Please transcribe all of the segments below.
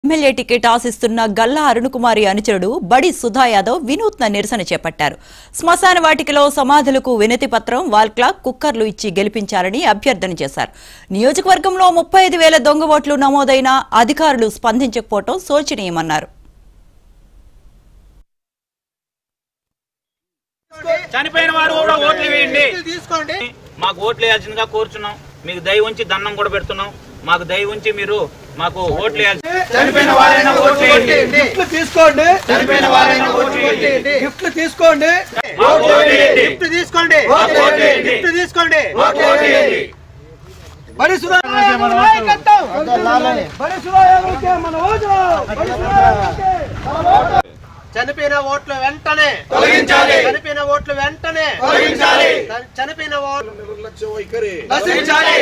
MLA ticket ఆశిస్తున్న గల్లా అరుణకుమారి అనుచరుడు బడి సుధా యాదవ్ వినూత్న నిరసన చేపట్టారు శ్మశాన వాటికలో సమాధులకు వినతి పత్రం వాల్ క్లాక్ కుక్కర్లు ఇచ్చి గెలిపించాలని అభ్యర్థన చేశారు నియోజకవర్గంలో ముప్పై ఐదు వేల దొంగ ఓట్లు నమోదైనా అధికారులు స్పందించకపోవడం శోచనీయమన్నారు చనిపోయిన వారు కూడా ఓట్లు వేయండి తీసుకోండి మాకు ఓట్లు వేయాల్సిందిగా కోరుచున్నాం మీకు దయ ఉంచి దండం కూడా పెడుతున్నాం మాకు దయ ఉంచి మీరు మాకు ఓట్లు వేయాల్సి చనిపోయిన వారైనా ఓట్లు వేయండి గిఫ్ట్లు తీసుకోండి చనిపోయిన వారైనా ఓట్లు వేయండి గిఫ్ట్లు తీసుకోండి మాకు ఓట్లు వేయండి గిఫ్ట్ తీసుకోండి మాకు ఓట్లు వేయండి. గిఫ్ట్ తీసుకోండి మాకు ఓట్లు వేయండి బడి సుధా నాయకత్వం. బడి సుధా యాదవ్కే మన ఓటు. బడి సుధా యాదవ్కే మన ఓటు. చనిపోయిన ఓట్లు వెంటనే తొలగించాలి. చనిపోయిన ఓట్లు వెంటనే తొలగించాలి. చ- చనిపోయిన ఓట్లు నశించాలి.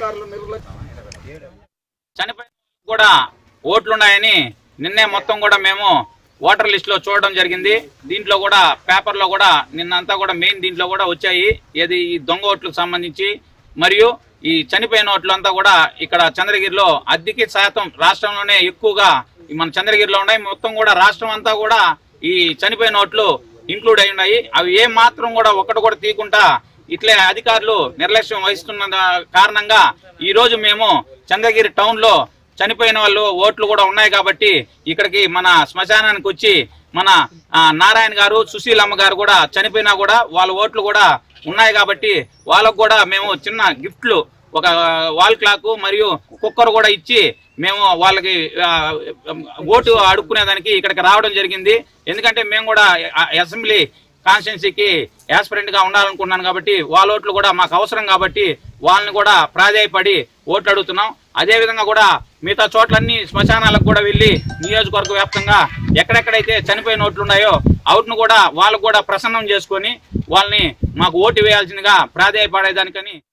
చనిపోయిన కూడా ఓట్లున్నాయని నిన్నే మొత్తం కూడా మేము ఓటర్ లిస్ట్ లో చూడడం జరిగింది దీంట్లో కూడా పేపర్ లో కూడా నిన్నంతా కూడా మెయిన్ దీంట్లో కూడా వచ్చాయి ఏది ఈ దొంగ ఓట్లకు సంబంధించి మరియు ఈ చనిపోయిన ఓట్లు అంతా కూడా ఇక్కడ చంద్రగిరిలో అద్దెకి శాతం రాష్ట్రంలోనే ఎక్కువగా ఈ మన చంద్రగిరిలో ఉన్నాయి మొత్తం కూడా రాష్ట్రం అంతా కూడా ఈ చనిపోయిన ఓట్లు ఇంక్లూడ్ అయి ఉన్నాయి అవి ఏ మాత్రం కూడా ఒక్కటి కూడా తీయకుండా ఇట్లే అధికారులు నిర్లక్ష్యం వహిస్తున్న దా- కారణంగా ఈ రోజు మేము చంద్రగిరి టౌన్ లో చనిపోయిన వాళ్ళు ఓట్లు కూడా ఉన్నాయి కాబట్టి ఇక్కడికి మన శ్మశానానికి వచ్చి మన ఆ, నారాయణ గారు సుశీలమ్మ గారు కూడా చనిపోయినా కూడా వాళ్ళ ఓట్లు కూడా ఉన్నాయి కాబట్టి వాళ్ళకు కూడా మేము చిన్న గిఫ్ట్లు ఒక వాల్ క్లాక్ మరియు కుక్కర్ కూడా ఇచ్చి మేము వాళ్ళకి ఆ, ఓటు అడుక్కునేదానికి ఇక్కడికి రావడం జరిగింది ఎందుకంటే మేము కూడా ఆ, అసెంబ్లీ కాన్స్టిట్యున్సీకి యాస్పిరెంట్ గా ఉండాలనుకున్నాను కాబట్టి వాళ్ళ ఓట్లు కూడా మాకు అవసరం కాబట్టి వాళ్ళని కూడా ప్రాధాయపడి ఓట్లు అడుగుతున్నాం అదే విధంగా కూడా మిగతా చోట్లన్నీ శ్మశానాలకు కూడా వెళ్ళి నియోజకవర్గ వ్యాప్తంగా ఎక్కడెక్కడైతే చనిపోయిన ఓట్లు ఉన్నాయో అవుట్ను కూడా వాళ్ళకు కూడా ప్రసన్నం చేసుకొని వాళ్ళని మాకు ఓటు వేయాల్సిందిగా ప్రాధాయపడేదానికని